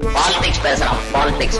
Politics பேசுறான் politics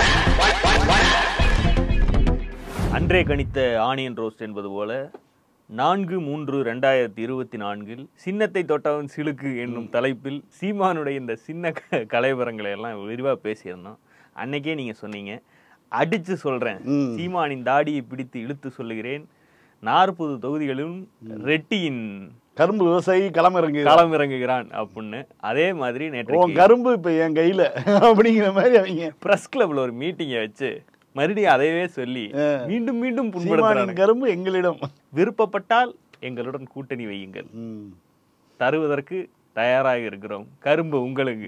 அன்றே கணித்த onion roast என்பது போல நான்கு மூன்று ரெண்டாயிரத்தி இருபத்தி நான்கில் சின்னத்தை தொட்டவன் சிலுக்கு என்னும் தலைப்பில் சீமானுடைய இந்த சின்ன க- கலைவரங்களை எல்லாம் விரிவாக பேசியிருந்தோம் அன்னைக்கே நீங்கள் சொன்னீங்க அடிச்சு சொல்கிறேன் சீமானின் தாடியை பிடித்து இழுத்து சொல்லுகிறேன் நாற்பது தொகுதிகளிலும் ரெட்டியின் கரும்பு விவசாயி களமிறங்கு களமிறங்குகிறான் அப்படின்னு அதே மாதிரி உன் நேற்று கரும்பு இப்ப என் கையில அப்படிங்கிற மாதிரி அவங்க பிரஸ் கிளப்ல ஒரு மீட்டிங்கை வச்சு மறுபடியும் அதையவே சொல்லி மீண்டும் மீண்டும் சீமானின் புண்படுத்துறாங்க கரும்பு எங்களிடம் விருப்பப்பட்டால் எங்களுடன் கூட்டணி வையுங்கள் ம். தருவதற்கு தயாராக இருக்கிறோம் கரும்பு உங்களுக்கு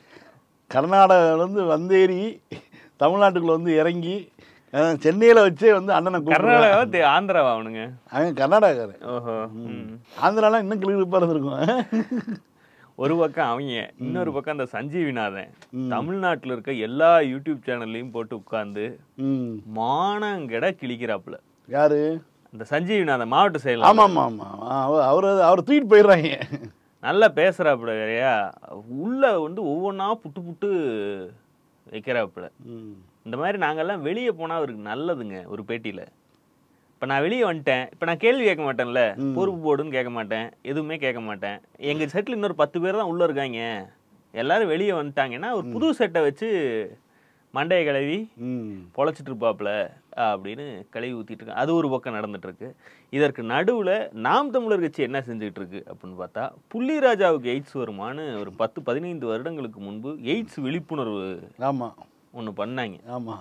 கர்நாடகால இருந்து வந்தேறி தமிழ்நாட்டுக்குள்ள வந்து இறங்கி அஹ், சென்னையில வச்சே வந்து அண்ணனை கூப்பிடுறான். கர்நாடகாவா தே- ஆந்திராவா அவனுங்க அவன் கர்நாடகாரன் ஓஹோ ம். ஆந்திராலாம் இன்னும் கிளிப்பாக இருந்திருக்கும் ஒரு பக்கம் அவங்க இன்னொரு பக்கம் அந்த சஞ்சீவிநாதன் தமிழ்நாட்டுல இருக்க எல்லா யூடியூப் சேனல்லையும் போட்டு உட்கார்ந்து ம். மானங்கெட கிழிக்கிறாப்புல யாரு அந்த சஞ்சீவிநாதன் மாவட்ட செயலர் ஆமா ஆமா ஆமா அவர் அவர் அவர் தூக்கிட்டு போயிடுறாங்க நல்லா பேசுறாப்புல வேறையா உள்ள வந்து ஒவ்வொன்றா புட்டு புட்டு வைக்கிறாப்புல ம். இந்த மாதிரி நாங்கெல்லாம் வெளியே போனால் அவருக்கு நல்லதுங்க ஒரு பேட்டியில் இப்போ நான் வெளியே வந்துட்டேன் இப்போ நான் கேள்வி கேட்க மாட்டேன்ல பொறுப்பு போடுன்னு கேட்க மாட்டேன் எதுவுமே கேட்க மாட்டேன் எங்கள் செட்டில் இன்னொரு பத்து பேர் தான் உள்ளே இருக்காங்க எல்லாரும் வெளியே வந்துட்டாங்கன்னா ஒரு புது செட்டை வச்சு மண்டையை கழுவி ம். பொழைச்சிட்டு இருப்பாப்புல அப்படின்னு கழுவி ஊற்றிட்டு இருக்காங்க அது ஒரு பக்கம் நடந்துட்டு இருக்கு இதற்கு நடுவில் நாம் தமிழர் கட்சி என்ன செஞ்சுட்டு இருக்கு அப்படின்னு பார்த்தா புள்ளிராஜாவுக்கு எய்ட்ஸ் வருமான்னு ஒரு பத்து பதினைந்து வருடங்களுக்கு முன்பு எய்ட்ஸ் விழிப்புணர்வு ஆமா ஒன்று பண்ணாங்க ஆமா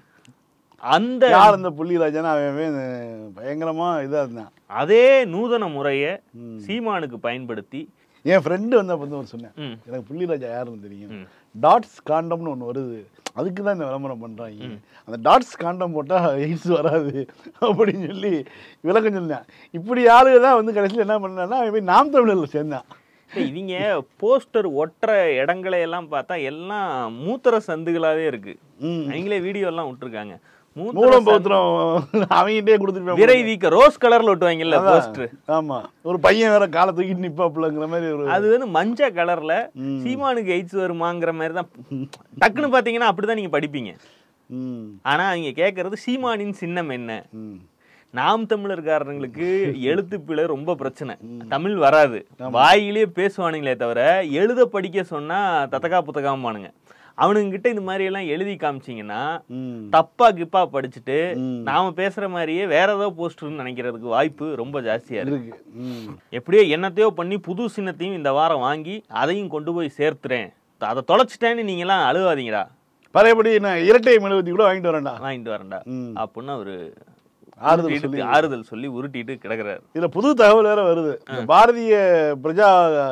அந்த யார் அந்த புள்ளிராஜன் அவன் அவன் பயங்கரமா இதா இருந்தான் அதே நூதன முறையை சீமானுக்கு பயன்படுத்தி என் ஃப்ரெண்டு வந்து அப்போ ஒரு சொன்னேன் ம். எனக்கு புள்ளிராஜா யாருன்னு தெரியும் ம். டாட்ஸ் காண்டம்னு ஒன்று வருது அதுக்கு தான் இந்த விளம்பரம் பண்ணுறாங்க அந்த டாட்ஸ் காண்டம் போட்டால் எய்ட்ஸ் வராது அப்படின்னு சொல்லி விளக்கம் சொன்னேன் இப்படி ஆளுங்க தான் வந்து கடைசியில் என்ன பண்ணான்னா அவன் போய் நாம் தமிழரில் சேர்ந்தான் இல்ல, இவங்க போஸ்டர் ஒட்டுற இடங்களை எல்லாம் பார்த்தா எல்லாம் மூத்திர சந்துகளாவே இருக்கு ம். அவங்களே வீடியோ எல்லாம் விட்டுருக்காங்க மூத்திர மூலம் சந்து- பௌத்திரம் அவங்ககிட்டே கொடுத்துட்டு விரை வீக்க ரோஸ் கலர்ல ஒட்டுவாங்கல்ல போஸ்டர் ஆமா ஒரு பையன் வேற காலை தூக்கிட்டு நிப்பாப்புலங்கிற மாதிரி ஒரு அது வந்து மஞ்ச கலர்ல சீமானுக்கு எய்ட்ஸ் வருமாங்கிற மாதிரி தான் டக்குன்னு பாத்தீங்கன்னா அப்படிதான் நீங்க படிப்பீங்க ம் ஆனா அவங்க கேட்கறது சீமானின் சின்னம் என்ன ம் நாம் தமிழர்காரங்களுக்கு எழுத்து பிழை ரொம்ப பிரச்சனை தமிழ் வராது வாயிலேயே பேசுவானுங்களே தவிர எழுத படிக்க சொன்னா தத்தகா புத்தகமானுங்க அவனுங்க கிட்ட இந்த மாதிரி எல்லாம் எழுதி காமிச்சீங்கன்னா ம் தப்பா கிப்பா படிச்சுட்டு நாம பேசுற மாதிரியே வேற ஏதோ போஸ்டர்னு நினைக்கிறதுக்கு வாய்ப்பு ரொம்ப ஜாஸ்தியா இருக்கு இருக்கு ம் எப்படியோ என்னத்தையோ பண்ணி புது சின்னத்தையும் இந்த வாரம் வாங்கி அதையும் கொண்டு போய் சேர்த்துறேன் அதை தொலைச்சிட்டேன்னு நீங்களாம் அழுவாதீங்கடா பழையபடி நான் இரட்டை மெழுகுவத்தி கூட வாங்கிட்டு வரேன்டா வாங்கிட்டு வரேன்டா ம். அப்படின்னு அவரு ஆறுதல் உருட்டிட்டு- சொல்லி ஆறுதல் சொல்லி உருட்டிட்டு கிடக்குறாரு இதுல புது தகவல் வேற வருது இந்த பாரதிய பிரஜா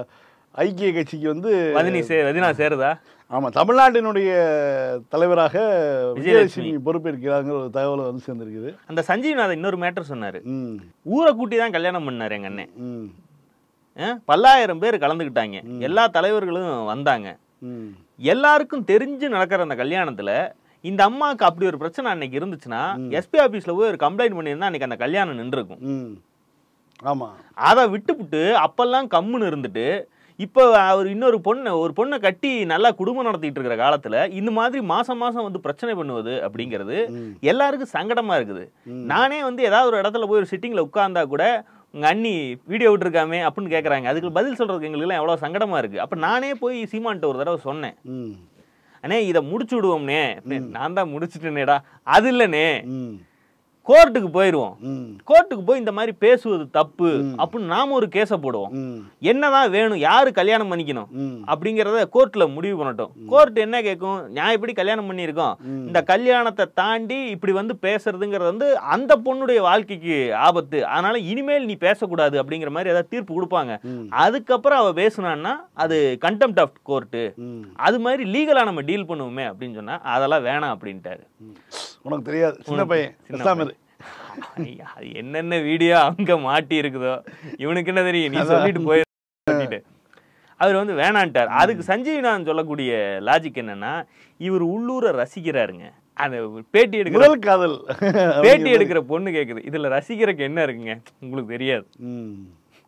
ஐக்கிய கட்சிக்கு வந்து வதினி சே வதினா சேருதா ஆமா தமிழ்நாட்டினுடைய தலைவராக விஜயலட்சுமி. விஜயலட்சுமி பொறுப்பேற்கிறாங்கிற ஒரு தகவல் வந்து சேர்ந்திருக்குது அந்த சஞ்சீவ்நாதன் இன்னொரு மேட்டர் சொன்னாரு ம் ஊரை கூட்டி தான் கல்யாணம் பண்ணாரு எங்க அண்ணன் ம் ஆ, பல்லாயிரம் பேர் கலந்துக்கிட்டாங்க எல்லா தலைவர்களும் வந்தாங்க ம் எல்லாருக்கும் தெரிஞ்சு நடக்கிற அந்த கல்யாணத்துல இந்த அம்மாவுக்கு அப்படி ஒரு பிரச்சனை அன்னைக்கு இருந்துச்சுன்னா எஸ்பி ஆபீஸ்ல போய் ஒரு கம்ப்ளைண்ட் பண்ணியிருந்தா அன்னைக்கு அந்த கல்யாணம் நின்றுருக்கும் ம் ஆமா அதை விட்டுப்புட்டு அப்பெல்லாம் கம்முன்னு இருந்துட்டு இப்போ அவர் இன்னொரு பொண்ணை ஒரு பொண்ணை கட்டி நல்லா குடும்பம் நடத்திட்டு இருக்கிற காலத்துல இந்த மாதிரி மாசம் மாசம் வந்து பிரச்சனை பண்ணுவது அப்படிங்கிறது எல்லாருக்கும் சங்கடமா இருக்குது நானே வந்து ஏதாவது ஒரு இடத்துல போய் ஒரு சிட்டிங்ல உட்கார்ந்தா கூட உங்க அண்ணி வீடியோ விட்டுருக்காமே அப்படின்னு கேக்குறாங்க அதுக்கு பதில் சொல்றதுக்கு எங்களுக்கு எல்லாம் எவ்வளவு சங்கடமா இருக்கு அப்ப நானே போய் சீமான்ட்ட ஒரு தடவை சொன்னேன் ம் அண்ணே இதை முடிச்சு விடுவோம்னே நான் தான் முடிச்சிட்டேனேடா அது இல்லைண்ணே ம் கோர்ட்டுக்கு போயிடுவோம் ம் கோர்ட்டுக்கு போய் இந்த மாதிரி பேசுவது தப்பு அப்படின்னு நாம ஒரு கேஸை போடுவோம் ம் என்னதான் வேணும் யாரு கல்யாணம் பண்ணிக்கணும் ம் அப்படிங்கறத கோர்ட்ல முடிவு பண்ணட்டும் கோர்ட் என்ன கேட்கும் நான் இப்படி கல்யாணம் பண்ணியிருக்கோம் இந்த கல்யாணத்தை தாண்டி இப்படி வந்து பேசுறதுங்கிறது வந்து அந்த பொண்ணுடைய வாழ்க்கைக்கு ஆபத்து அதனால இனிமேல் நீ பேசக்கூடாது அப்படிங்கிற மாதிரி ஏதாவது தீர்ப்பு கொடுப்பாங்க அதுக்கப்புறம் அவ பேசுனான்னா அது கண்டெம்ட் ஆஃப் கோர்ட்டு ம் அது மாதிரி லீகலா நம்ம டீல் பண்ணுவோமே அப்படின்னு சொன்னா அதெல்லாம் வேணாம் அப்படின்ட்டாரு உனக்கு தெரியாது சின்ன பையன் சின்ன பேசாம இரு. ஐயா, அது என்னென்ன வீடியோ அங்க மாட்டி இருக்குதோ இவனுக்கு என்ன தெரியும் நீ சொல்லிட்டு போய் சொல்லிட்டு அவர் வந்து வேணான்ட்டார் அதுக்கு சஞ்சீவினான் சொல்லக்கூடிய லாஜிக் என்னன்னா இவர் உள்ளூரை ரசிக்கிறாருங்க அந்த பேட்டி எடுக்கிற முதல் காதல் பேட்டி எடுக்கிற பொண்ணு கேக்குது இதுல ரசிக்கிறதுக்கு என்ன இருக்குங்க உங்களுக்கு தெரியாது ம்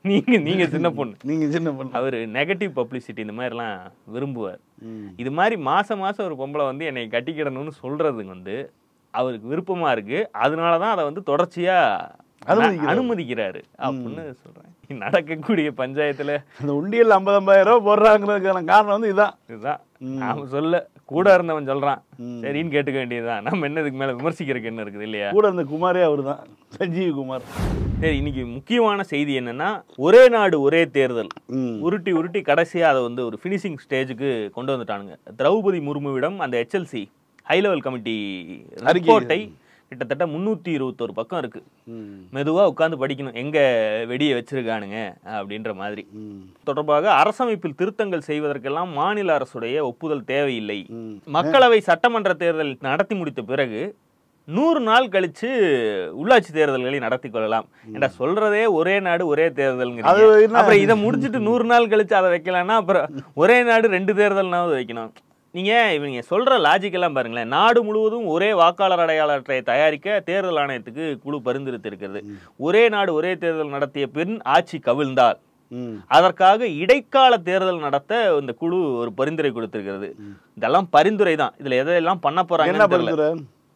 நீங்க நீங்க சின்ன பொண்ணு நீங்க சின்ன பொண்ணு அவர் நெகட்டிவ் பப்ளிசிட்டி இந்த மாதிரிலாம் விரும்புவார் ம். இது மாதிரி மாசம் மாசம் ஒரு பொம்பளை வந்து என்னை கட்டிக்கிடணும்னு சொல்றதுக்கு வந்து அவருக்கு விருப்பமா இருக்கு அதனால தான் அதை வந்து தொடர்ச்சியா அனுமதிக்கிறாரு. அனுமதிக்கிறாரு அப்படின்னு சொல்றேன் நடக்கக்கூடிய பஞ்சாயத்துல அந்த உண்டியல் ஐம்பது ஐம்பதாயிரம் ரூபாய் போடுறாங்கிறதுக்கான காரணம் வந்து இதான் இதுதான் ம். நாம சொல்ல கூட இருந்தவன் சொல்றான் ம். சரின்னு கேட்டுக்க வேண்டியதுதான் நம்ம என்ன இதுக்கு மேல விமர்சிக்கிறதுக்கு என்ன இருக்குது இல்லையா கூட அந்த குமாரே அவர் தான் சஞ்சீவ் குமார் சரி இன்னைக்கு முக்கியமான செய்தி என்னன்னா ஒரே நாடு ஒரே தேர்தல் ம். உருட்டி உருட்டி கடைசியா அதை வந்து ஒரு ஃபினிஷிங் ஸ்டேஜுக்கு கொண்டு வந்துட்டானுங்க திரௌபதி முர்முவிடம் அந்த ஹெச்எல்சி ஹை லெவல் கமிட்டி அறிக்கை. ரிப்போர்ட்டை கிட்டத்தட்ட முந்நூற்றி இருபத்தொரு பக்கம் இருக்கு ம். மெதுவா உட்காந்து படிக்கணும் எங்க வெடியை வச்சிருக்கானுங்க அப்படின்ற மாதிரி ம். தொடர்பாக அரசமைப்பில் திருத்தங்கள் செய்வதற்கெல்லாம் மாநில அரசுடைய ஒப்புதல் தேவையில்லை ம். மக்களவை சட்டமன்ற தேர்தல் நடத்தி முடித்த பிறகு நூறு நாள் கழிச்சு உள்ளாட்சி தேர்தல்களை நடத்தி கொள்ளலாம் என்ற சொல்றதே ஒரே நாடு ஒரே தேர்தல் அது என்ன? அப்புறம் இதை முடிச்சிட்டு நூறு நாள் கழிச்சு அதை வைக்கலாம்னா அப்புறம் ஒரே நாடு ரெண்டு தேர்தல்னாவது வைக்கணும் நீங்க இவங்க சொல்ற லாஜிக் எல்லாம் பாருங்களேன் நாடு முழுவதும் ஒரே வாக்காளர் அடையாள அட்டையை தயாரிக்க தேர்தல் ஆணையத்துக்கு குழு பரிந்துரைத்திருக்கிறது ஒரே நாடு ஒரே தேர்தல் நடத்திய பின் ஆட்சி கவிழ்ந்தால் ம். அதற்காக இடைக்கால தேர்தல் நடத்த இந்த குழு ஒரு பரிந்துரை கொடுத்திருக்கிறது இதெல்லாம் பரிந்துரை தான் இதுல எதையெல்லாம் பண்ண என்ன போறாங்கன்னு தெரியல பரிந்துரை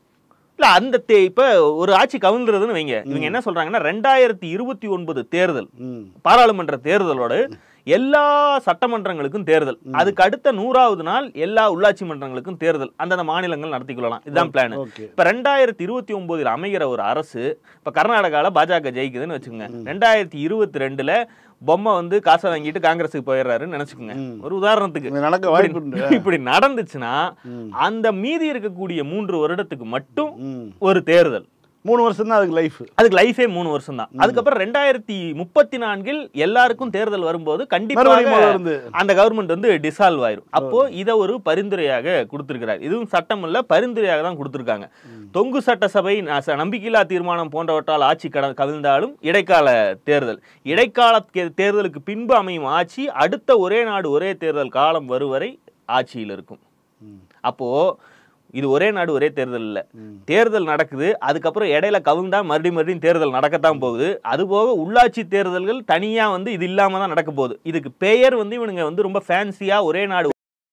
இல்ல அந்த தே- இப்ப ஒரு ஆட்சி கவிழ்ந்துறதுன்னு வைங்க இவங்க என்ன சொல்றாங்கன்னா ரெண்டாயிரத்தி இருபத்தி ஒன்பது தேர்தல் ம். பாராளுமன்ற தேர்தலோட எல்லா சட்டமன்றங்களுக்கும் தேர்தல் அதுக்கு அடுத்த நூறாவது நாள் எல்லா உள்ளாட்சி மன்றங்களுக்கும் தேர்தல் அந்தந்த மாநிலங்கள் நடத்தி கொள்ளலாம் இதுதான் பிளான் ஓகே இப்ப ரெண்டாயிரத்தி இருபத்தி ஒன்பதுல அமைகிற ஒரு அரசு இப்ப கர்நாடகால பாஜக ஜெயிக்குதுன்னு வச்சுக்கோங்க ரெண்டாயிரத்தி இருபத்தி ரெண்டுல பொம்மை வந்து காசை வாங்கிட்டு காங்கிரஸுக்கு போயிடுறாருன்னு நினைச்சுக்கோங்க ம். ஒரு உதாரணத்துக்கு இது நடக்க வாய்ப்பு உண்டு இப்படி- இப்படி நடந்துச்சுன்னா ம். அந்த மீதி இருக்கக்கூடிய மூன்று வருடத்துக்கு மட்டும் ம். ஒரு தேர்தல் மூணு வருஷம் தான் அதுக்கு லைஃப் அதுக்கு லைஃபே மூணு வருஷம் தான் அதுக்கப்புறம் ரெண்டாயிரத்தி முப்பத்தி நான்கில் எல்லாருக்கும் தேர்தல் வரும்போது மறுபடியும் முதல்ல கண்டிப்பாக இருந்து அந்த கவர்மெண்ட் வந்து டிசால்வ் ஆயிரும் அப்போ இதை ஒரு பரிந்துரையாக கொடுத்திருக்கிறார் இதுவும் சட்டம் இல்ல பரிந்துரையாக தான் கொடுத்திருக்காங்க தொங்கு சட்டசபை ந- ச- நம்பிக்கையில்லா தீர்மானம் போன்றவற்றால் ஆட்சி கட கவிழ்ந்தாலும் இடைக்கால தேர்தல் இடைக்கால கே- தேர்தலுக்கு பின்பு அமையும் ஆட்சி அடுத்த ஒரே நாடு ஒரே தேர்தல் காலம் வரும் வரை ஆட்சியில் இருக்கும் ம். அப்போ இது ஒரே நாடு ஒரே தேர்தல் இல்ல ம். தேர்தல் நடக்குது அதுக்கப்புறம் இடையில கவுந்தா மறுபடியும் மறுபடியும் தேர்தல் நடக்கத்தான் போகுது அதுபோக உள்ளாட்சி தேர்தல்கள் தனியா வந்து இது இல்லாம தான் நடக்க போகுது இதுக்கு பெயர் வந்து இவனுங்க வந்து ரொம்ப ஃபேன்சியா ஒரே நாடு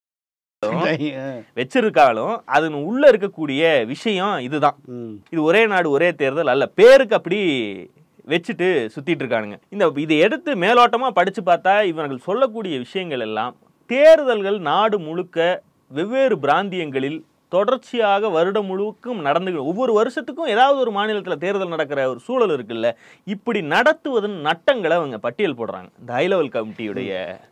வச்சிருக்காலும் அது உள்ள இருக்கக்கூடிய விஷயம் இதுதான் ம். இது ஒரே நாடு ஒரே தேர்தல் அல்ல பேருக்கு அப்படி வச்சுட்டு சுத்திட்டு இருக்கானுங்க இந்த இதை எடுத்து மேலோட்டமா படிச்சு பார்த்தா இவர்கள் சொல்லக்கூடிய விஷயங்கள் எல்லாம் தேர்தல்கள் நாடு முழுக்க வெவ்வேறு பிராந்தியங்களில் தொடர்ச்சியாக வருடம் முழுக்கும் நடந்து ஒவ்வொரு வருஷத்துக்கும் ஏதாவது ஒரு மாநிலத்தில் தேர்தல் நடக்கிற ஒரு சூழல் இருக்குல்ல இப்படி நடத்துவதன் நட்டங்களை அவங்க பட்டியல் போடுறாங்க இந்த ஹை லெவல் கமிட்டியுடைய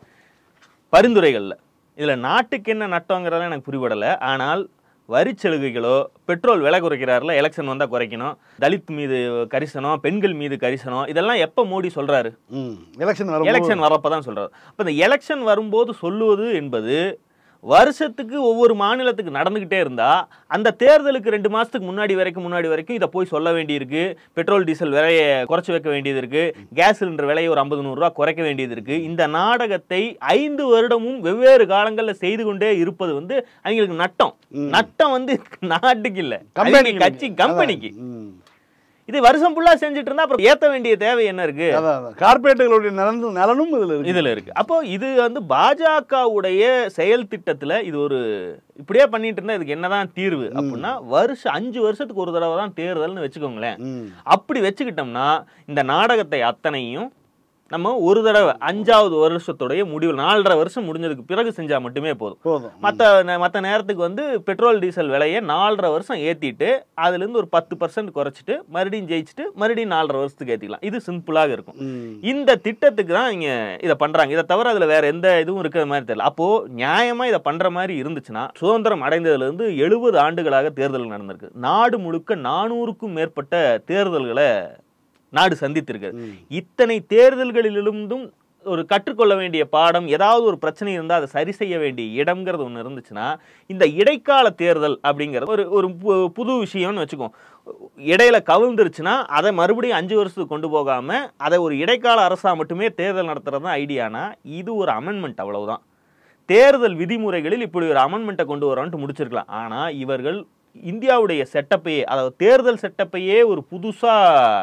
பரிந்துரைகள்ல இதுல நாட்டுக்கு என்ன நட்டங்கிறதெல்லாம் எனக்கு புரிபடலை ஆனால் வரி சலுகைகளோ பெட்ரோல் விலை குறைக்கிறாருல எலெக்ஷன் வந்தா குறைக்கணும் தலித் மீது கரிசனம் பெண்கள் மீது கரிசனம் இதெல்லாம் எப்ப மோடி சொல்றாரு ம். எலெக்ஷன் வரும் எலெக்ஷன் வரப்ப தான் சொல்றாரு அப்ப இந்த எலெக்ஷன் வரும்போது சொல்லுவது என்பது வருஷத்துக்கு ஒவ்வொரு மாநிலத்துக்கு நடந்துகிட்டே இருந்தா அந்த தேர்தலுக்கு ரெண்டு மாசத்துக்கு முன்னாடி வரைக்கும் முன்னாடி வரைக்கும் இதை போய் சொல்ல வேண்டியிருக்கு பெட்ரோல் டீசல் விலையை குறைச்சு வைக்க வேண்டியது இருக்கு கேஸ் சிலிண்டர் விலையை ஒரு ஐம்பது நூறு ரூபா குறைக்க வேண்டியது இருக்கு இந்த நாடகத்தை ஐந்து வருடமும் வெவ்வேறு காலங்கள்ல செய்து கொண்டே இருப்பது வந்து அவங்களுக்கு நட்டம் ம். நட்டம் வந்து நாட்டுக்கு இல்ல கம்பெனிக்கு அவங்க கட்சி கம்பெனிக்கு ம். இது வருஷம் ஃபுல்லா செஞ்சுட்டு இருந்தா அப்புறம் ஏத்த வேண்டிய தேவை என்ன இருக்கு அதான் அதான். கார்ப்பரேட்டுகளுடைய நலனும் நலனும் இதுல இருக்கு இதுல இருக்கு அப்போ இது வந்து பாஜகவுடைய செயல் திட்டத்துல இது ஒரு இப்படியே பண்ணிட்டு இருந்தா இதுக்கு என்னதான் தீர்வு அப்படின்னா வருஷம் அஞ்சு வருஷத்துக்கு ஒரு தடவை தான் தேர்தல்னு வச்சுக்கோங்களேன் ம். அப்படி வச்சுக்கிட்டோம்னா இந்த நாடகத்தை அத்தனையும் நம்ம ஒரு தடவை அஞ்சாவது வருஷத்துடைய முடிவில் நாலரை வருஷம் முடிஞ்சதுக்கு பிறகு செஞ்சா மட்டுமே போதும் போதும் மற்ற மற்ற நேரத்துக்கு வந்து பெட்ரோல் டீசல் விலையை நாலரை வருஷம் ஏற்றிட்டு அதுலேருந்து ஒரு பத்து பர்சன்ட் குறைச்சிட்டு மறுபடியும் ஜெயிச்சுட்டு மறுபடியும் நாலரை வருஷத்துக்கு ஏற்றிக்கலாம் இது சிம்பிளாக இருக்கும் ம். இந்த திட்டத்துக்கு தான் இங்க இதை பண்றாங்க இதை தவிர அதுல வேற எந்த இதுவும் இருக்கிற மாதிரி தெரியல அப்போ நியாயமா இதை பண்ற மாதிரி இருந்துச்சுன்னா சுதந்திரம் அடைந்ததுல இருந்து எழுபது ஆண்டுகளாக தேர்தல் நடந்திருக்கு நாடு முழுக்க நானூறுக்கும் மேற்பட்ட தேர்தல்களை நாடு சந்தித்திருக்கு ம். இத்தனை தேர்தல்களிலிருந்தும் ஒரு கற்றுக்கொள்ள வேண்டிய பாடம் ஏதாவது ஒரு பிரச்சனை இருந்தால் அதை சரி செய்ய வேண்டிய இடம்ங்கிறது ஒன்று இருந்துச்சுன்னா இந்த இடைக்கால தேர்தல் அப்படிங்கிறது ஒரு ஒரு பு- புது விஷயம்னு வச்சுக்கோ இடையில கவிழ்ந்துருச்சுன்னா அதை மறுபடியும் அஞ்சு வருஷத்துக்கு கொண்டு போகாம அதை ஒரு இடைக்கால அரசா மட்டுமே தேர்தல் நடத்துறது தான் ஐடியானா இது ஒரு அமெண்ட்மெண்ட் அவ்வளவுதான் தேர்தல் விதிமுறைகளில் இப்படி ஒரு அமெண்ட்மெண்ட்டை கொண்டு வரோன்ட்டு முடிச்சிருக்கலாம் ஆனா இவர்கள் இந்தியாவுடைய செட்டப்பையே அதாவது தேர்தல் செட்டப்பையே ஒரு புதுசா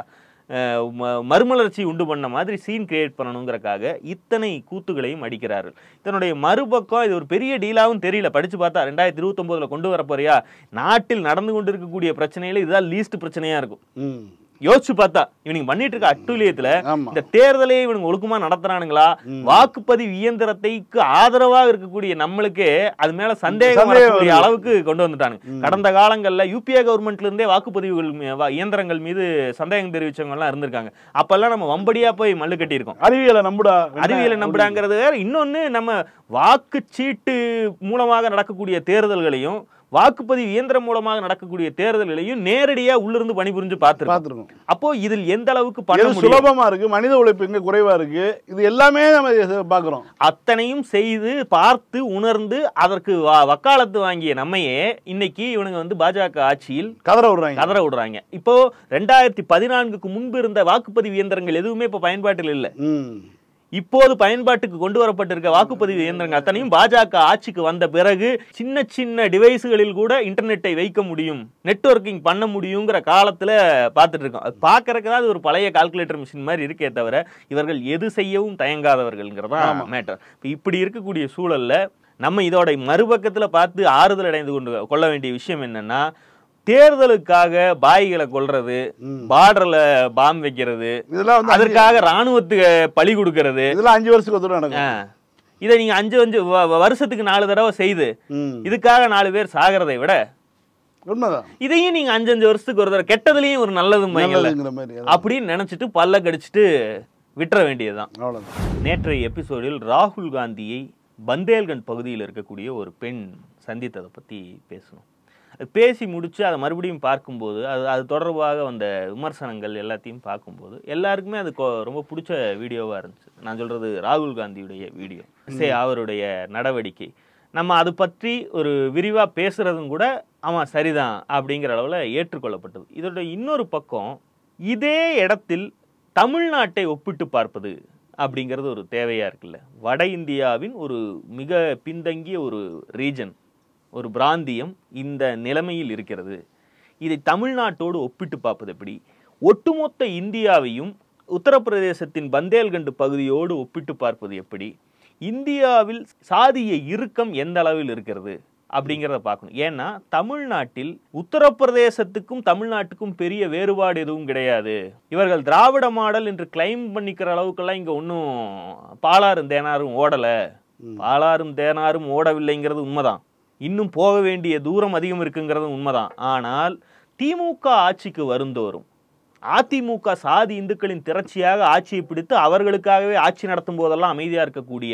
அஹ், ம- மறுமலர்ச்சி உண்டு பண்ண மாதிரி சீன் கிரியேட் பண்ணணுங்கிறக்காக இத்தனை கூத்துகளையும் அடிக்கிறார்கள் இதனுடைய மறுபக்கம் இது ஒரு பெரிய டீலாவும் தெரியல படிச்சு பார்த்தா ரெண்டாயிரத்தி இருபத்தொம்போதுல கொண்டு வர போறியா நாட்டில் நடந்து கொண்டு இருக்கக்கூடிய பிரச்சனையில இதுதான் லீஸ்ட் பிரச்சனையா இருக்கும் ம் யோசிச்சு பார்த்தா இவனுங்க பண்ணிட்டு இருக்க அட்டுழியத்துல ஆமா இந்த தேர்தலே இவனுங்க ஒழுக்கமா நடத்துறானுங்களா வாக்குப்பதிவு இயந்திரத்தைக்கு ஆதரவாக இருக்கக்கூடிய நம்மளுக்கே அது மேல சந்தேகம் சந்தேகம் வரக்கூடிய வருது. அளவுக்கு கொண்டு வந்துட்டானுங்க கடந்த காலங்கள்ல யூபிஏ கவர்மெண்ட்ல இருந்தே வாக்குப்பதிவுகள் மீ- வா- இயந்திரங்கள் மீது சந்தேகம் தெரிவிச்சவங்க எல்லாம் இருந்திருக்காங்க அப்பெல்லாம் நம்ம வம்படியா போய் மல்லு கட்டியிருக்கோம் அறிவியலை நம்புடா அறிவியலை நம்புறாங்கிறது வேற இன்னொன்னு நம்ம வாக்குச்சீட்டு மூலமாக நடக்கக்கூடிய தேர்தல்களையும் வாக்குப்பதிவு இயந்திரம் மூலமாக நடக்கக்கூடிய தேர்தல்களையும் நேரடியா உள்ளிருந்து பணிபுரிஞ்சு பார்த்திருக்கோம் பார்த்துருக்கோம் அப்போ இதில் எந்த அளவுக்கு பண்ண எது முடியும் சுலபமா இருக்கு மனித உழைப்பு எங்க குறைவா இருக்கு இது எல்லாமே நம்ம இத பாக்குறோம் அத்தனையும் செய்து பார்த்து உணர்ந்து அதற்கு வ- வக்காலத்து வாங்கிய நம்மையே இன்னைக்கு இவனுங்க வந்து பாஜக ஆட்சியில் கதற விடுறாங்க கதற விடுறாங்க இப்போ ரெண்டாயிரத்தி பதினான்குக்கு முன்பு இருந்த வாக்குப்பதிவு இயந்திரங்கள் எதுவுமே இப்போ பயன்பாட்டில் இல்லை ம் இப்போது பயன்பாட்டுக்கு கொண்டு வரப்பட்டிருக்க வாக்குப்பதிவு இயந்திரங்கள் அத்தனையும் பாஜக ஆட்சிக்கு வந்த பிறகு சின்ன சின்ன டிவைஸுகளில் கூட இன்டர்நெட்டை வைக்க முடியும் நெட்வொர்க்கிங் பண்ண முடியுங்கிற காலத்துல பார்த்துட்டு இருக்கோம் அது பார்க்கறதுக்கு தான் அது ஒரு பழைய கால்குலேட்டர் மிஷின் மாதிரி இருக்கே தவிர இவர்கள் எது செய்யவும் தயங்காதவர்கள்ங்கிறதா மேட்டர் இப்போ இப்படி இருக்கக்கூடிய சூழல்ல நம்ம இதோட மறுபக்கத்துல பார்த்து ஆறுதல் அடைந்து கொண்டு கொள்ள வேண்டிய விஷயம் என்னன்னா தேர்தலுக்காக பாய்களை கொல்றது பார்டர்ல பாம் வைக்கிறது இதெல்லாம் வந்து அஞ்சு- அதற்காக ராணுவத்துக்கு பலி கொடுக்கறது இதெல்லாம் அஞ்சு வருஷத்துக்கு ஒரு தடவை நடக்கும் ஆ. இதை நீங்க அஞ்சு அஞ்சு வ- வ- வருஷத்துக்கு நாலு தடவை செய்து ம் இதுக்காக நாலு பேர் சாகிறதை விட உண்மைதான் இதையும் நீங்க அஞ்சு அஞ்சு வருஷத்துக்கு ஒரு தடவை கெட்டதுலயும் ஒரு நல்லதும் வைங்கல்ல. நல்லதுங்கிற மாதிரி அதான். அப்படின்னு நினைச்சிட்டு பல்ல கடிச்சிட்டு விட்டுற வேண்டியதுதான் அவ்வளவுதான் நேற்றைய எபிசோடில் ராகுல் காந்தியை பந்தேல்கண்ட் பகுதியில் இருக்கக்கூடிய ஒரு பெண் சந்தித்ததை பற்றி பேசணும் அது பேசி முடிச்சு அதை மறுபடியும் பார்க்கும்போது அது அது தொடர்பாக வந்த விமர்சனங்கள் எல்லாத்தையும் பார்க்கும்போது எல்லாருக்குமே அது கொ- ரொம்ப பிடிச்ச வீடியோவாக இருந்துச்சு நான் சொல்கிறது ராகுல் காந்தியுடைய வீடியோ சே அவருடைய நடவடிக்கை நம்ம அது பற்றி ஒரு விரிவாக பேசுகிறதும் கூட ஆமாம் சரிதான் அப்படிங்கிற அளவில் ஏற்றுக்கொள்ளப்பட்டது இதோட இன்னொரு பக்கம் இதே இடத்தில் தமிழ்நாட்டை ஒப்பிட்டு பார்ப்பது அப்படிங்கிறது ஒரு தேவையா இருக்குல்ல வட இந்தியாவின் ஒரு மிக பின்தங்கிய ஒரு ரீஜன் ஒரு பிராந்தியம் இந்த நிலைமையில் இருக்கிறது இதை தமிழ்நாட்டோடு ஒப்பிட்டு பார்ப்பது எப்படி ஒட்டுமொத்த இந்தியாவையும் உத்தரப்பிரதேசத்தின் பந்தேல்கண்ட் பகுதியோடு ஒப்பிட்டு பார்ப்பது எப்படி இந்தியாவில் சாதிய இறுக்கம் எந்த அளவில் இருக்கிறது அப்படிங்கிறத பார்க்கணும் ஏன்னா தமிழ்நாட்டில் உத்தரப்பிரதேசத்துக்கும் தமிழ்நாட்டுக்கும் பெரிய வேறுபாடு எதுவும் கிடையாது இவர்கள் திராவிட மாடல் என்று கிளைம் பண்ணிக்கிற அளவுக்கெல்லாம் இங்க ஒன்றும் பாலாறும் தேனாரும் ஓடல பாலாறும் தேனாரும் ஓடவில்லைங்கிறது உண்மைதான் இன்னும் போக வேண்டிய தூரம் அதிகம் இருக்குங்கிறது உண்மைதான் ஆனால் திமுக ஆட்சிக்கு வருந்தோறும் அதிமுக சாதி இந்துக்களின் திரட்சியாக ஆட்சியை பிடித்து அவர்களுக்காகவே ஆட்சி நடத்தும் போதெல்லாம் அமைதியா இருக்கக்கூடிய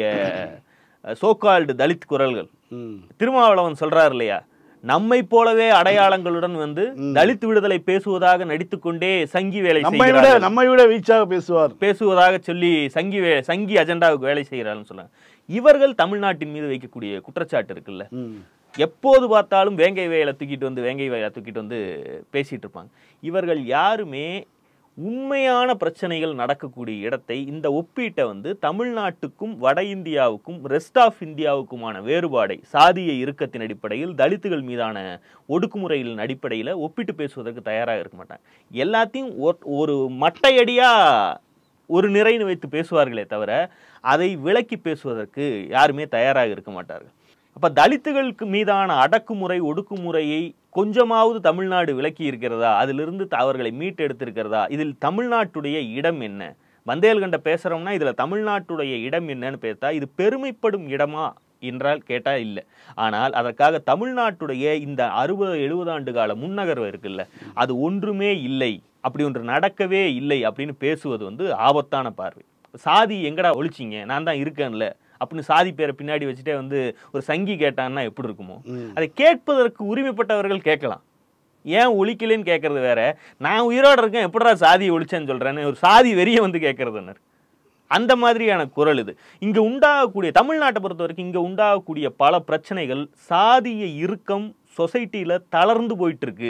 சோகால்டு தலித் குரல்கள் ம் திருமாவளவன் சொல்றாரு இல்லையா நம்மை போலவே அடையாளங்களுடன் வந்து தலித் விடுதலை பேசுவதாக நடித்துக்கொண்டே சங்கி வேலை நம்மை விட செய்கிறார்கள் நம்மை விட வீச்சாக பேசுவார் பேசுவதாக சொல்லி சங்கி வே சங்கி அஜெண்டாவுக்கு வேலை செய்கிறார்கள்னு சொல்றாங்க இவர்கள் தமிழ்நாட்டின் மீது வைக்கக்கூடிய குற்றச்சாட்டு இருக்குல்ல ம் எப்போது பார்த்தாலும் வேங்கை வயலை தூக்கிட்டு வந்து வேங்கை வயலை தூக்கிட்டு வந்து பேசிட்டு இருப்பாங்க இவர்கள் யாருமே உண்மையான பிரச்சனைகள் நடக்கக்கூடிய இடத்தை இந்த ஒப்பீட்டை வந்து தமிழ்நாட்டுக்கும் வட இந்தியாவுக்கும் ரெஸ்ட் ஆஃப் இந்தியாவுக்குமான வேறுபாடை சாதிய இறுக்கத்தின் அடிப்படையில் தலித்துகள் மீதான ஒடுக்குமுறைகளின் அடிப்படையில் ஒப்பிட்டு பேசுவதற்கு தயாராக இருக்க மாட்டாங்க எல்லாத்தையும் ஒ- ஒரு மட்டையடியா ஒரு நிறைன்னு வைத்து பேசுவார்களே தவிர அதை விலக்கி பேசுவதற்கு யாருமே தயாராக இருக்க மாட்டார்கள் அப்ப தலித்துகளுக்கு மீதான அடக்குமுறை ஒடுக்குமுறையை கொஞ்சமாவது தமிழ்நாடு விலக்கி இருக்கிறதா அதிலிருந்து த- அவர்களை மீட்டெடுத்திருக்கிறதா இதில் தமிழ்நாட்டுடைய இடம் என்ன பந்தேல்கண்ட பேசுறோம்னா இதுல தமிழ்நாட்டுடைய இடம் என்னன்னு பேசா இது பெருமைப்படும் இடமா என்றால் கேட்டா இல்லை ஆனால் அதற்காக தமிழ்நாட்டுடைய இந்த அறுபது எழுபது ஆண்டு கால முன்னகர்வு இருக்குல்ல அது ஒன்றுமே இல்லை அப்படி ஒன்று நடக்கவே இல்லை அப்படின்னு பேசுவது வந்து ஆபத்தான பார்வை சாதி எங்கடா ஒழிச்சிங்க நான் தான் இருக்கேன்ல அப்படின்னு சாதி பேரை பின்னாடி வச்சுட்டே வந்து ஒரு சங்கி கேட்டான்னா எப்படி இருக்குமோ ம். அதை கேட்பதற்கு உரிமைப்பட்டவர்கள் கேட்கலாம் ஏன் ஒழிக்கலைன்னு கேட்கறது வேற நான் உயிரோட இருக்கேன் எப்படிடா சாதியை ஒழிச்சேன்னு சொல்றேன்னு ஒரு சாதி வெறிய வந்து கேட்கறது அந்த மாதிரியான குரல் இது இங்க உண்டாகக்கூடிய தமிழ்நாட்டை பொறுத்த வரைக்கும் இங்க உண்டாகக்கூடிய பல பிரச்சனைகள் சாதிய இறுக்கம் சொசைட்டில தளர்ந்து போயிட்டு இருக்கு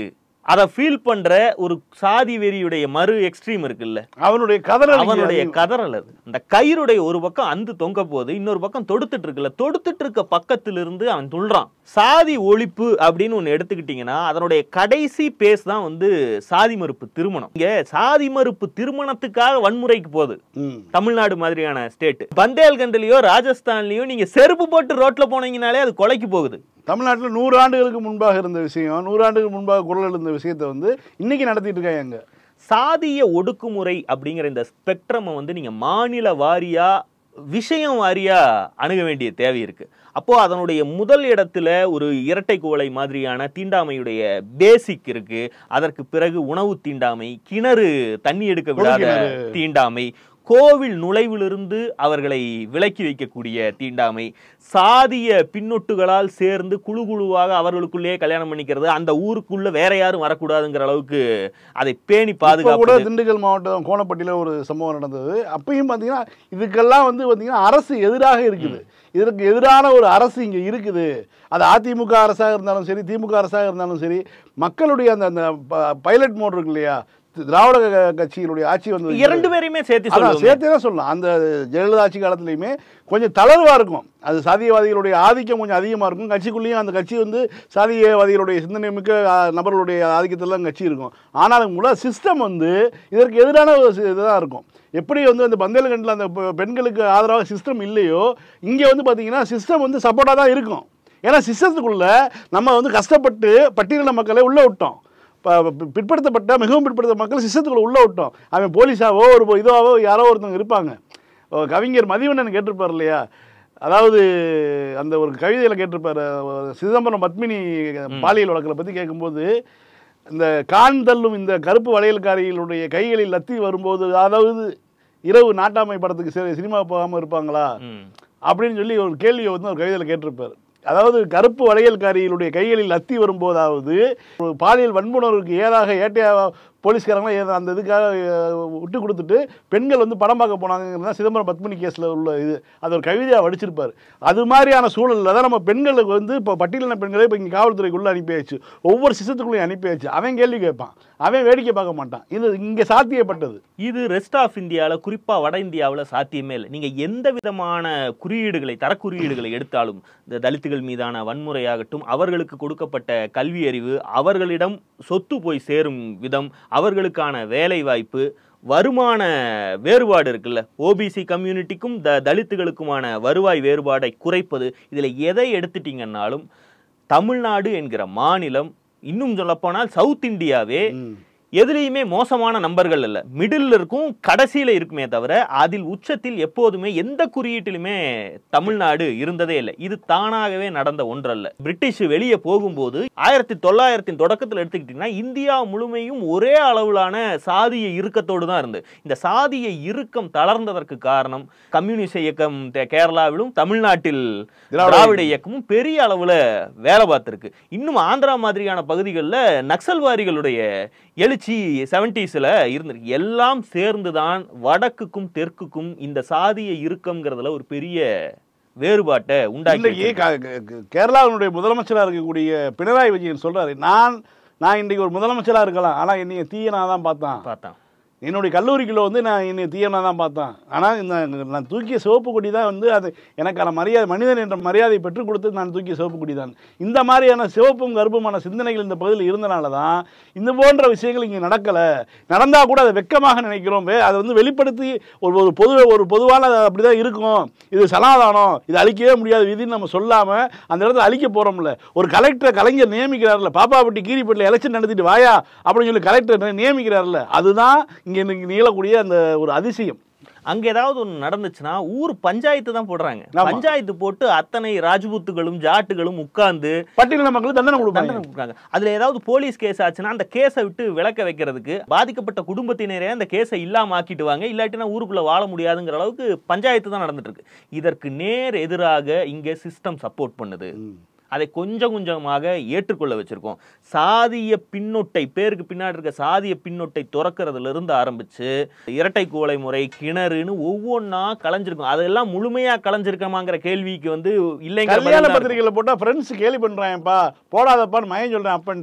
அதை ஃபீல் பண்ற ஒரு சாதி வெறியுடைய மறு எக்ஸ்ட்ரீம் இருக்குல்ல அவனுடைய கதறல் அவனுடைய கதறல் அது அந்த கயிறுடைய ஒரு பக்கம் அந்து தொங்க போது இன்னொரு பக்கம் தொடுத்துட்டு இருக்குல்ல தொடுத்துட்டு இருக்க பக்கத்திலிருந்து அவன் துள்றான் சாதி ஒழிப்பு அப்படின்னு ஒண்ணு எடுத்துக்கிட்டீங்கன்னா அதனுடைய கடைசி பேஸ் தான் வந்து சாதி மறுப்பு திருமணம் இங்க சாதி மறுப்பு திருமணத்துக்காக வன்முறைக்கு போகுது ம். தமிழ்நாடு மாதிரியான ஸ்டேட் பந்தேல்கண்ட்லயோ ராஜஸ்தான்லயோ நீங்க செருப்பு போட்டு ரோட்ல போனீங்கனாலே அது கொலைக்கு போகுது தமிழ்நாட்டில் நூறு ஆண்டுகளுக்கு முன்பாக இருந்த விஷயம் நூறு ஆண்டுகளுக்கு முன்பாக குரல் எழுந்த விஷயத்தை வந்து இன்னைக்கு நடத்திட்டு இருக்காங்க அங்க சாதிய ஒடுக்குமுறை அப்படிங்கிற இந்த ஸ்பெக்ட்ரமை வந்து நீங்க மாநில வாரியா விஷயம் வாரியா அணுக வேண்டிய தேவை இருக்கு அப்போ அதனுடைய முதல் இடத்துல ஒரு இரட்டை குவளை மாதிரியான தீண்டாமையுடைய பேசிக் இருக்கு அதற்கு பிறகு உணவு தீண்டாமை கிணறு தண்ணி எடுக்க விடாத கிணறு. தீண்டாமை கோவில் நுழைவிலிருந்து அவர்களை விலக்கி வைக்கக்கூடிய தீண்டாமை சாதிய பின்னொட்டுகளால் சேர்ந்து குழு குழுவாக அவர்களுக்குள்ளேயே கல்யாணம் பண்ணிக்கிறது அந்த ஊருக்குள்ள வேற யாரும் வரக்கூடாதுங்கிற அளவுக்கு அதை பேணி இப்போ கூட பாதுகாப்பு திண்டுக்கல் மாவட்டம் கோணப்பட்டியில் ஒரு சம்பவம் நடந்தது அப்பயும் பார்த்தீங்கன்னா இதுக்கெல்லாம் வந்து பார்த்தீங்கன்னா அரசு எதிராக இருக்குது இதற்கு எதிரான ஒரு அரசு இங்கே இருக்குது அது அதிமுக அரசாக இருந்தாலும் சரி திமுக அரசாக இருந்தாலும் சரி மக்களுடைய அந்த அந்த பைலட் மோட் இருக்கு இல்லையா திராவிட க- கட்சியினுடைய ஆட்சி வந்து இரண்டு பேரையுமே சேர்த்து அதான் சொல்லுவோம் சேர்த்தே தான் சொல்லலாம் அந்த ஜெயலலிதா ஆட்சி காலத்துலையுமே கொஞ்சம் தளர்வாக இருக்கும் அது சாதியவாதிகளுடைய ஆதிக்கம் கொஞ்சம் அதிகமாக இருக்கும் கட்சிக்குள்ளேயும் அந்த கட்சி வந்து சாதியவாதிகளுடைய சிந்தனை மிக்க ஆ, நபர்களுடைய ஆதிக்கத்தில் கட்சி இருக்கும் ஆனாலும் கூட சிஸ்டம் வந்து இதற்கு எதிரான ஒரு சி- இதுதான் இருக்கும் எப்படி வந்து அந்த பந்தேல்கண்டில் அந்த பெ- பெண்களுக்கு ஆதரவாக சிஸ்டம் இல்லையோ இங்கே வந்து பார்த்தீங்கன்னா சிஸ்டம் வந்து சப்போர்ட்டாக தான் இருக்கும் ஏன்னா சிஸ்டத்துக்குள்ள நம்ம வந்து கஷ்டப்பட்டு பட்டியலின மக்களை உள்ளே விட்டோம் ப- பி- பிற்படுத்தப்பட்ட மிகவும் பிற்படுத்த மக்கள் சிஸ்டத்துக்குள்ள உள்ள விட்டோம் அவன் போலீஸாவோ ஒரு பொ- இதுவாவோ யாரோ ஒருத்தவங்க இருப்பாங்க ஓ, கவிஞர் மதிவண்ணன் கேட்டிருப்பார் இல்லையா அதாவது அந்த ஒரு கவிதையில் கேட்டிருப்பார் ஒரு சிதம்பரம் பத்மினி பாலியல் வழக்கில் பற்றி கேட்கும்போது இந்த கான் தள்ளும் இந்த கருப்பு வளையல்காரிகளுடைய கைகளில் லத்தி வரும்போது அதாவது இரவு நாட்டாமை படத்துக்கு சி- சினிமா போகாமல் இருப்பாங்களா ம். அப்படின்னு சொல்லி ஒரு கேள்வியை வந்து ஒரு கவிதையில் கேட்டிருப்பார் அதாவது கருப்பு வளையல்காரிகளுடைய கைகளில் லத்தி வரும்போதாவது ஒரு பாலியல் வன்புணர்வுக்கு ஏதாக ஏட்டையாக போலீஸ்காரங்க ஏதோ அந்த இதுக்காக அஹ், விட்டு கொடுத்துட்டு பெண்கள் வந்து படம் பார்க்க போனாங்கிறது தான் சிதம்பரம் பத்மினி கேஸில் உள்ள இது அது ஒரு கவிதையாக வடிச்சிருப்பார் அது மாதிரியான சூழலில் தான் நம்ம பெண்களுக்கு வந்து இப்போ பட்டியலின பெண்களை இப்போ இங்கே காவல்துறைக்குள்ளே அனுப்பியாச்சு ஒவ்வொரு சிஸ்டத்துக்குள்ளேயும் அனுப்பியாச்சு அவன் கேள்வி கேட்பான் அவன் வேடிக்கை பார்க்க மாட்டான் இது இங்கே சாத்தியப்பட்டது இது ரெஸ்ட் ஆஃப் இந்தியாவில் குறிப்பாக வட இந்தியாவில் சாத்தியமே இல்லை நீங்கள் எந்த விதமான குறியீடுகளை தரக்குறியீடுகளை எடுத்தாலும் இந்த தலித்துகள் மீதான வன்முறையாகட்டும் அவர்களுக்கு கொடுக்கப்பட்ட கல்வி அறிவு அவர்களிடம் சொத்து போய் சேரும் விதம் அவர்களுக்கான வேலை வாய்ப்பு வருமான வேறுபாடு இருக்குல்ல ஓபிசி கம்யூனிட்டிக்கும் த தலித்துகளுக்குமான வருவாய் வேறுபாடை குறைப்பது இதில் எதை எடுத்துட்டீங்கன்னாலும் தமிழ்நாடு என்கிற மாநிலம் இன்னும் சொல்லப்போனால் சவுத் இந்தியாவே எதுலேயுமே மோசமான நம்பர்கள் அல்ல மிடில் இருக்கும் கடைசியில் இருக்குமே தவிர அதில் உச்சத்தில் எப்போதுமே எந்த குறியீட்டிலுமே தமிழ்நாடு இருந்ததே இல்லை இது தானாகவே நடந்த ஒன்றல்ல பிரிட்டிஷ் வெளியே போகும்போது ஆயிரத்தி தொள்ளாயிரத்தின் தொடக்கத்தில் எடுத்துக்கிட்டிங்கன்னா இந்தியா முழுமையும் ஒரே அளவிலான சாதிய இறுக்கத்தோடு தான் இருந்து இந்த சாதிய இறுக்கம் தளர்ந்ததற்கு காரணம் கம்யூனிஸ்ட் இயக்கம் தே- கேரளாவிலும் தமிழ்நாட்டில் திராவிட திராவிட இயக்கமும் பெரிய அளவுல வேலை பார்த்திருக்கு இன்னும் ஆந்திரா மாதிரியான பகுதிகளில் நக்சல்வாதிகளுடைய எழுச்சி செவன்டிஸ்ல இருந்திருக்கு எல்லாம் சேர்ந்துதான் வடக்குக்கும் தெற்குக்கும் இந்த சாதிய இறுக்கம்ங்கிறதுல ஒரு பெரிய வேறுபாட்டை உண்டாக்கி இன்றைக்கு வச்சிருக்கு. க- க- கேரளாவினுடைய முதலமைச்சராக இருக்கக்கூடிய பினராயி விஜயன் சொல்றாரு நான் நான் இன்றைக்கு ஒரு முதலமைச்சராக இருக்கலாம் ஆனால் என்னைய தீயனா தான் பார்த்தான் பார்த்தான் என்னுடைய கல்லூரிக்குள்ள வந்து நான் என்னை தீயனா தான் பார்த்தேன் ஆனால் இந்த நான் தூக்கிய சிவப்பு கொடி தான் வந்து அது எனக்கான மரியாதை மனிதன் என்ற மரியாதை பெற்றுக் கொடுத்து நான் தூக்கிய சிவப்பு கொடி தான் இந்த மாதிரியான சிவப்பும் கருப்புமான சிந்தனைகள் இந்த பகுதியில் இருந்தனால தான் இந்த போன்ற விஷயங்கள் இங்கே நடக்கலை நடந்தால் கூட அதை வெக்கமாக நினைக்கிறோம் வே- அதை வந்து வெளிப்படுத்தி ஒரு ஒரு பொது ஒரு பொதுவான அப்படி தான் இருக்கும் இது சனாதானம் இது அழிக்கவே முடியாது விதின்னு நம்ம சொல்லாமல் அந்த இடத்துல அழிக்க போகிறோம்ல ஒரு கலெக்டரை கலைஞர் நியமிக்கிறார்ல பாப்பாப்பட்டி கீரிப்பட்டில் எலெக்ஷன் நடத்திட்டு வாயா அப்படின்னு சொல்லி கலெக்டர் நியமிக்கிறார்ல அதுதான் இங்கே இன்னைக்கு நீளக்கூடிய அந்த ஒரு அதிசயம் அங்க ஏதாவது ஒண்ணு நடந்துச்சுன்னா ஊர் பஞ்சாயத்து தான் போடுறாங்க ஆமா. பஞ்சாயத்து போட்டு அத்தனை ராஜ்புத்துகளும் ஜாட்டுகளும் உட்கார்ந்து பட்டியலின மக்களுக்கு தண்டனை கொடுப்பாங்க தண்டனை கொடுக்குறாங்க அதுல ஏதாவது போலீஸ் கேஸ் ஆச்சுன்னா அந்த கேஸை விட்டு விலக்க வைக்கிறதுக்கு பாதிக்கப்பட்ட குடும்பத்தினரே அந்த கேஸை இல்லாம ஆக்கிட்டுவாங்க இல்லாட்டினா ஊருக்குள்ள வாழ முடியாதுங்கிற அளவுக்கு பஞ்சாயத்து தான் நடந்துட்டு இருக்கு இதற்கு நேர் எதிராக இங்க சிஸ்டம் சப்போர்ட் பண்ணுது அதை கொஞ்சம் கொஞ்சமாக ஏற்றுக்கொள்ள வச்சிருக்கோம் சாதிய பின்னொட்டை பேருக்கு பின்னாடி இருக்க சாதிய பின்னொட்டை துறக்கிறதுல இருந்து ஆரம்பிச்சு இரட்டை குவளை முறை கிணறுன்னு ஒவ்வொன்றா கலைஞ்சிருக்கும் அதெல்லாம் முழுமையா கலைஞ்சிருக்கமாங்கிற கேள்விக்கு வந்து இல்லைங்கிற பதில் கல்யாண தான் இருக்கும். பத்திரிகையில் போட்டால் ஃப்ரெண்ட்ஸ் கேலி பண்ணுறாங்கப்பா போடாதப்பான்னு மயன் சொல்கிறேன் அப்பன்ட்ட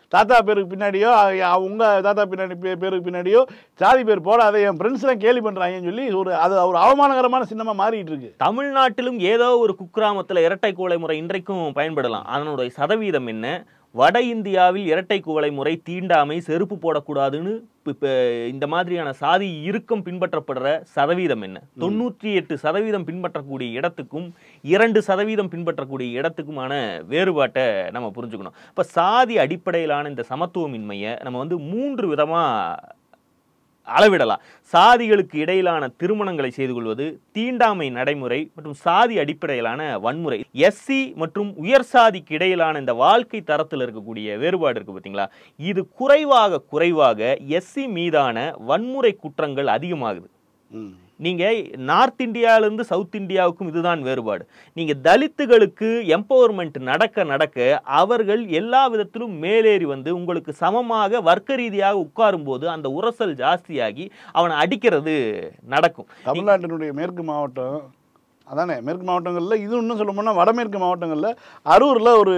தாத்தா பேருக்கு பின்னாடியோ அ- உங்க தாத்தா பின்னாடி பே- பேருக்கு பின்னாடியோ சாதி பேர் போடாத என் ஃப்ரெண்ட்ஸ்லாம் கேலி பண்றாங்கன்னு சொல்லி ஒரு அது ஒரு அவமானகரமான சின்னமா மாறிட்டு இருக்கு தமிழ்நாட்டிலும் ஏதோ ஒரு குக்கிராமத்தில் இரட்டை குவளை முறை இன்றைக்கும் பயன்படலாம் அதனுடைய சதவீதம் என்ன வட இந்தியாவில் இரட்டை குவளை முறை தீண்டாமை செருப்பு போடக்கூடாதுன்னு இப்ப- இப்ப இந்த மாதிரியான சாதி இறுக்கம் பின்பற்றப்படுற சதவீதம் என்ன தொண்ணூற்றி எட்டு சதவீதம் பின்பற்றக்கூடிய இடத்துக்கும் இரண்டு சதவீதம் பின்பற்றக்கூடிய இடத்துக்குமான வேறுபாட்டை நம்ம புரிஞ்சுக்கணும் இப்ப சாதி அடிப்படையிலான இந்த சமத்துவமின்மையை நம்ம வந்து மூன்று விதமா அளவிடலாம் சாதிகளுக்கு இடையிலான திருமணங்களை செய்து கொள்வது தீண்டாமை நடைமுறை மற்றும் சாதி அடிப்படையிலான வன்முறை எஸ்சி மற்றும் உயர் சாதிக்கு இடையிலான இந்த வாழ்க்கை தரத்தில் இருக்கக்கூடிய வேறுபாடு இருக்கு பார்த்தீங்களா இது குறைவாக குறைவாக எஸ்சி மீதான வன்முறை குற்றங்கள் அதிகமாகுது ம். நீங்க நார்த் இந்தியாவிலிருந்து சவுத் இந்தியாவுக்கும் இதுதான் வேறுபாடு நீங்க தலித்துகளுக்கு எம்பவர்மெண்ட் நடக்க நடக்க அவர்கள் எல்லா விதத்திலும் மேலேறி வந்து உங்களுக்கு சமமாக வர்க்க ரீதியாக உட்காரும் போது அந்த உரசல் ஜாஸ்தியாகி அவனை அடிக்கிறது நடக்கும் தமிழ்நாட்டினுடைய மேற்கு மாவட்டம் அதானே மேற்கு மாவட்டங்களில் இது இன்னும் சொல்ல போனால் வடமேற்கு மாவட்டங்களில் அரூரில் ஒரு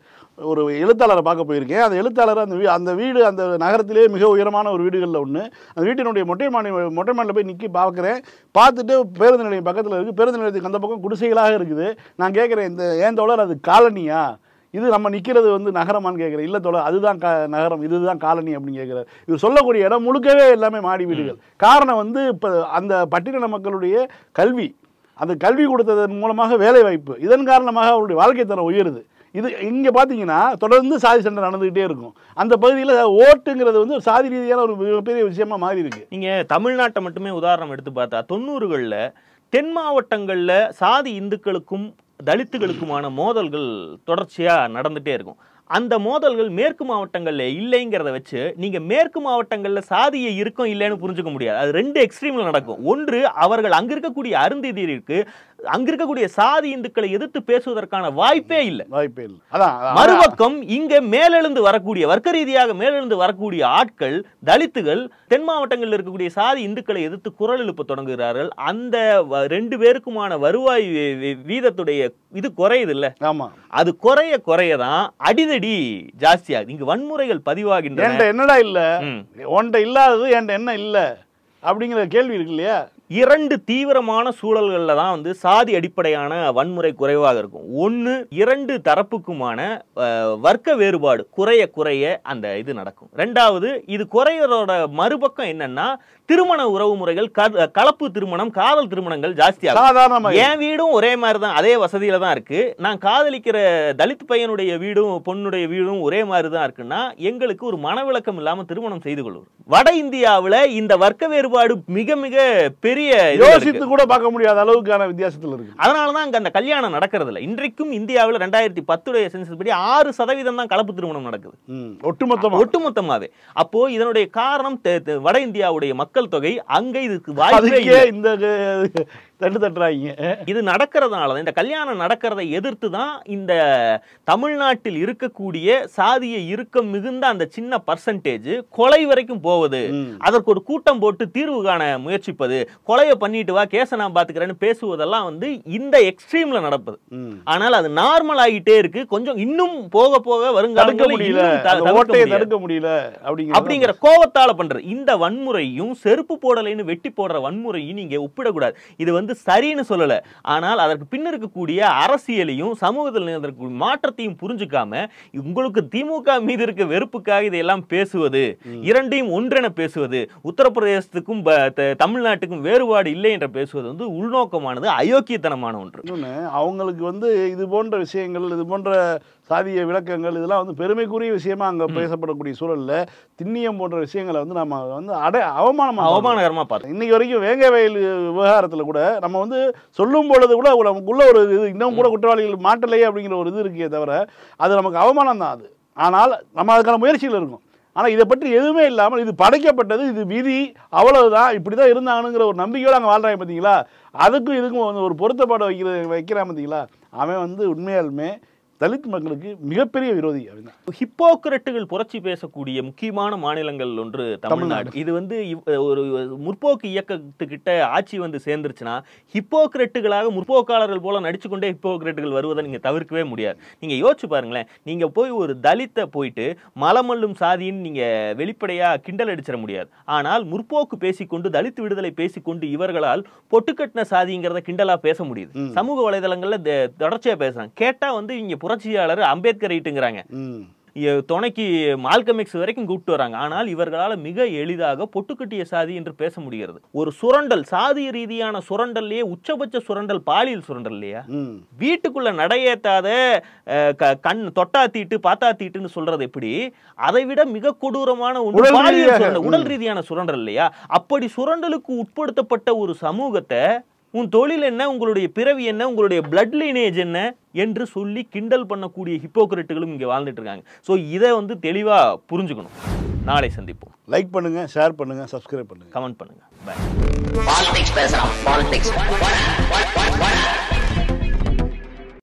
ஒரு எழுத்தாளரை பார்க்க போயிருக்கேன் அந்த எழுத்தாளர் அந்த வீ அந்த வீடு அந்த நகரத்திலே மிக உயரமான ஒரு வீடுகளில் ஒன்று அந்த வீட்டினுடைய மொட்டை மாடி மொட்டை மாடியில் போய் நிற்கி பார்க்குறேன் பார்த்துட்டு பேருந்து நிலையம் பக்கத்தில் இருக்குது பேருந்து நிலையத்துக்கு அந்த பக்கம் குடிசைகளாக இருக்குது நான் கேட்குறேன் இந்த ஏன் தோழர் அது காலனியா இது நம்ம நிற்கிறது வந்து நகரமான்னு கேட்குறேன் இல்லை தோழர் அதுதான் க நகரம் இதுதான் காலனி அப்படின்னு கேட்குறாரு இவர் சொல்லக்கூடிய இடம் முழுக்கவே எல்லாமே மாடி வீடுகள் காரணம் வந்து இப்போ அந்த பட்டியலின மக்களுடைய கல்வி அந்த கல்வி கொடுத்ததன் மூலமாக வேலை வாய்ப்பு இதன் காரணமாக அவருடைய வாழ்க்கை தரம் உயருது இது இங்கே பார்த்தீங்கன்னா தொடர்ந்து சாதி சண்டை நடந்துக்கிட்டே இருக்கும் அந்த பகுதியில் ஓட்டுங்கிறது வந்து ஒரு சாதி ரீதியான ஒரு மிகப்பெரிய விஷயமா மாறி இருக்கு நீங்க தமிழ்நாட்டை மட்டுமே உதாரணம் எடுத்து பார்த்தா தொண்ணூறுகளில் தென் மாவட்டங்களில் சாதி இந்துக்களுக்கும் தலித்துகளுக்குமான மோதல்கள் தொடர்ச்சியா நடந்துட்டே இருக்கும் அந்த மோதல்கள் மேற்கு மாவட்டங்கள்ல இல்லைங்கிறத வச்சு நீங்க மேற்கு மாவட்டங்கள்ல சாதியை இருக்கும் இல்லைன்னு புரிஞ்சுக்க முடியாது அது ரெண்டு எக்ஸ்ட்ரீம்ல நடக்கும் ஒன்று அவர்கள் அங்க இருக்கக்கூடிய அருந்ததியருக்கு அங்க இருக்கக்கூடிய சாதி இந்துக்களை எதிர்த்து பேசுவதற்கான வாய்ப்பே இல்லை வாய்ப்பே இல்லை அதான் அதான். மறுபக்கம் இங்க மேலெழுந்து வரக்கூடிய வர்க்க ரீதியாக மேலெழுந்து வரக்கூடிய ஆட்கள் தலித்துகள் தென் மாவட்டங்களில் இருக்கக்கூடிய சாதி இந்துக்களை எதிர்த்து குரல் எழுப்ப தொடங்குகிறார்கள் அந்த வ- ரெண்டு பேருக்குமான வருவாய் வி- வி- வீதத்துடைய இது குறையுது இல்ல ஆமா அது குறைய குறைய தான் அடிதடி ஜாஸ்தியாகுது இங்க வன்முறைகள் பதிவாகின்றன என்கிட்ட என்னடா இல்லை ம். உன்கிட்ட இல்லாதது என்கிட்ட என்ன இல்லை அப்படிங்கிற கேள்வி இருக்கு இல்லையா இரண்டு தீவிரமான சூழல்களில் தான் வந்து சாதி அடிப்படையான வன்முறை குறைவாக இருக்கும் ஒன்று இரண்டு தரப்புக்குமான அஹ், வர்க்க வேறுபாடு குறைய குறைய அந்த இது நடக்கும் ரெண்டாவது இது குறையறதோட மறுபக்கம் என்னன்னா திருமண உறவு முறைகள் க- கலப்பு திருமணம் காதல் திருமணங்கள் ஜாஸ்தியாகும் சாதாரணமா என் வீடும் ஒரே மாதிரி தான் அதே வசதியில தான் இருக்கு நான் காதலிக்கிற தலித் பையனுடைய வீடும் பொண்ணுடைய வீடும் ஒரே மாதிரி தான் இருக்குன்னா எங்களுக்கு ஒரு மனவிளக்கம் இல்லாம திருமணம் செய்து கொள்வோம் வட இந்தியாவுல இந்த வர்க்க வேறுபாடு மிக மிக பெரிய இதுல இருக்கு. யோசித்து கூட பார்க்க முடியாத அளவுக்கான வித்தியாசத்தில் இருக்கு அதனால தான் அங்க அந்த கல்யாணம் நடக்கிறது இல்ல இன்றைக்கும் இந்தியாவில் ரெண்டாயிரத்தி பத்துடைய சென்சஸ் படி ஆறு சதவீதம் தான் கலப்பு திருமணம் நடக்குது ம், ஒட்டுமொத்தமா ஒட்டுமொத்தமாவே அப்போ இதனுடைய காரணம் தெ- தெ- வட இந்தியாவுடைய மக்கள் தொகை அங்க இதுக்கு வாய்ப்பே அதுக்கே இல்லை இந்த க- தட்டு தட்டுறாங்க இது நடக்கிறதுனால தான் இந்த கல்யாணம் நடக்கிறதை எதிர்த்து தான் இந்த தமிழ்நாட்டில் இருக்கக்கூடிய சாதிய இறுக்கம் மிகுந்த அந்த சின்ன பர்சன்டேஜ் கொலை வரைக்கும் போவது ம். அதற்கு ஒரு கூட்டம் போட்டு தீர்வு காண முயற்சிப்பது கொலையை பண்ணிட்டு வா கேஸை நான் பாத்துக்கிறேன்னு பேசுவதெல்லாம் வந்து இந்த எக்ஸ்ட்ரீம்ல நடப்பது ம். ஆனால் அது நார்மல் ஆகிட்டே இருக்கு கொஞ்சம் இன்னும் போக போக தடுக்க வருங்காலங்களில் முடியல இன்னும் த- அந்த தவிர்க்க ஓட்டையை முடியாது. தடுக்க முடியல அப்படிங்கிற அப்படிங்கிற கோவத்தால பண்றது இந்த வன்முறையும் செருப்பு போடலைன்னு வெட்டி போடுற வன்முறையும் நீங்க ஒப்பிடக்கூடாது இது வந்து சரின்னு சொல்லல ஆனால் அதற்கு பின்ன இருக்கக்கூடிய அரசியலையும் சமூகத்தில் இருக்கக்கூடிய மாற்றத்தையும் புரிஞ்சுக்காம உங்களுக்கு திமுக மீது இருக்க வெறுப்புக்காக இதையெல்லாம் பேசுவது இரண்டையும் ஒன்றென பேசுவது உத்தரப்பிரதேசத்துக்கும் ப- த- தமிழ்நாட்டுக்கும் வேறுபாடு இல்லை என்ற பேசுவது வந்து உள்நோக்கமானது அயோக்கியத்தனமான ஒன்று இன்னொன்று அவங்களுக்கு வந்து இது போன்ற விஷயங்கள் இது போன்ற சாதிய விளக்கங்கள் இதெல்லாம் வந்து பெருமைக்குரிய விஷயமா அங்கே பேசப்படக்கூடிய சூழல்ல திண்ணியம் போன்ற விஷயங்களை வந்து நம்ம வந்து அடை அவமானமா பார்க்கணும். அவமானகரமா பார்த்தோம் இன்னைக்கு வரைக்கும் வேங்க வயல் விவகாரத்தில் கூட நம்ம வந்து சொல்லும் பொழுது கூட நமக்குள்ள ஒரு இது இன்னும் கூட குற்றவாளிகள் மாட்டலையே அப்படிங்கிற ஒரு இது இருக்கே தவிர அது நமக்கு அவமானம் தான் அது ஆனால் நம்ம அதுக்கான முயற்சியில் இருக்கும் ஆனால் இதை பற்றி எதுவுமே இல்லாமல் இது படைக்கப்பட்டது இது விதி அவ்வளவுதான் இப்படி தான் இருந்தாங்கங்கிற ஒரு நம்பிக்கையோடு அங்கே வாழ்றாங்க பார்த்தீங்களா அதுக்கும் இதுக்கும் வந்து ஒரு பொருத்தப்பாடு வைக்கிற வைக்கிறான் பார்த்தீங்களா அவன் வந்து உண்மையாலுமே தலித் மக்களுக்கு மிகப்பெரிய விரோதி அப்படின்னா ஹிப்போக்ரட்டுகள் புரட்சி பேசக்கூடிய முக்கியமான மாநிலங்கள் ஒன்று தமிழ்நாடு இது வந்து இவ்- ஒரு முற்போக்கு இயக்கத்துக்கிட்ட ஆட்சி வந்து சேர்ந்துருச்சுன்னா ஹிப்போக்ரட்டுகளாக முற்போக்காளர்கள் போல நடிச்சு கொண்டே ஹிப்போக்ரட்டுகள் வருவதை நீங்க தவிர்க்கவே முடியாது நீங்க யோசிச்சு பாருங்களேன் நீங்க போய் ஒரு தலித்தை போயிட்டு மலமல்லும் சாதின்னு நீங்க வெளிப்படையா கிண்டல் அடிச்சிட முடியாது ஆனால் முற்போக்கு பேசிக்கொண்டு தலித் விடுதலை பேசிக்கொண்டு இவர்களால் பொட்டுக்கட்டின சாதிங்கிறத கிண்டலா பேச முடியுது சமூக வலைதளங்கள்ல த- தொடர்ச்சியா பேசுறாங்க கேட்டா வந்து இங்க புரட்சியாளர் அம்பேத்கர் ரைட்டுங்கிறாங்க ம் இ- துணைக்கு மால்கமிக்ஸ் வரைக்கும் கூப்பிட்டு வராங்க ஆனால் இவர்களால் மிக எளிதாக பொட்டுக்கட்டிய சாதி என்று பேச முடிகிறது ஒரு சுரண்டல் சாதி ரீதியான சுரண்டல்லையே உச்சபட்ச சுரண்டல் பாலியல் சுரண்டல் இல்லையா ம் வீட்டுக்குள்ள நடையேத்தாத அஹ், க- கண் தொட்டாத்தீட்டு பாத்தாத்தீட்டுன்னு சொல்றது எப்படி அதை விட மிக கொடூரமான ஒன்று உடல் பாலியல் ரீதியாக, சுரண்டல் உடல் ரீதியான சுரண்டல் இல்லையா அப்படி சுரண்டலுக்கு உட்படுத்தப்பட்ட ஒரு சமூகத்தை உன் தொழில் என்ன உங்களுடைய பிறவி என்ன உங்களுடைய பிளட் lineage என்ன என்று சொல்லி கிண்டல் பண்ணக்கூடிய ஹிப்போக்ரட்டுகளும் இங்க வாழ்ந்துட்டு இருக்காங்க ஸோ இதை வந்து தெளிவா புரிஞ்சுக்கணும் நாளை சந்திப்போம் லைக் பண்ணுங்க ஷேர் பண்ணுங்க சப்ஸ்கிரைப் பண்ணுங்க கமெண்ட் பண்ணுங்க பை பாலிடிக்ஸ் பேசுறான் பாலிடிக்ஸ்